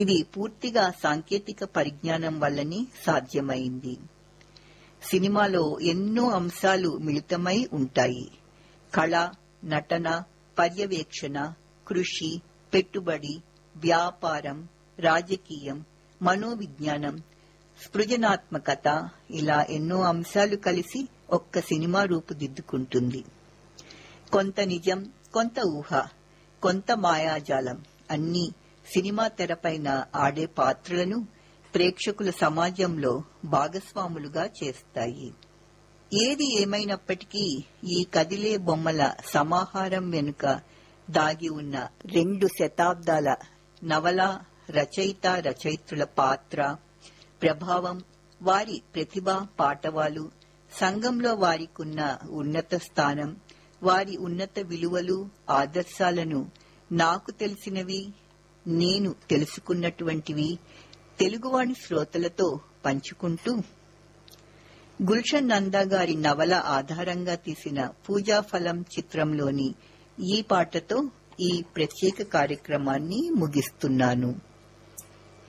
ఇది పూర్తిగా సాంకేతిక పరిజ్ఞానం వల్లనే సాధ్యమైంది సినిమాలో ఎన్నో అంశాలు మిళితమై ఉంటాయి కళ నటన పర్యవేక్షణ కృషి పెట్టుబడి వ్యాపారం రాజకీయం మనోవిజ్ఞానం సృజనాత్మకత ఇలా ఎన్నో అంశాలు కలిసి ఒక్క సినిమా రూపుదిద్దుకుంటుంది కొంత నిజం కొంత ఊహ కొంత మాయాజాలం అన్నీ సినిమా తెరపైన ఆడే పాత్రలను ప్రేక్షకుల సమాజంలో భాగస్వాములుగా చేస్తాయి ఏది ఏమైనప్పటికీ ఈ కదిలే బొమ్మల సమాహారం వెనుక దాగి ఉన్న రెండు శతాబ్దాల నవల రచయిత రచయిత్రుల పాత్ర ప్రభావం వారి ప్రతిభ పాటవాలు సంఘంలో వారికున్న ఉన్నత స్థానం వారి ఉన్నత విలువలు ఆదర్శాలను నాకు తెలిసినవి నేను తెలుసుకున్నటువంటివి తెలుగువాణి శ్రోతలతో పంచుకుంటూ గుల్షన్ నందా గారి నవల ఆధారంగా తీసిన పూజాఫలం చిత్రంలోని ఈ పాటతో ఈ ప్రత్యేక కార్యక్రమాన్ని ముగిస్తున్నాను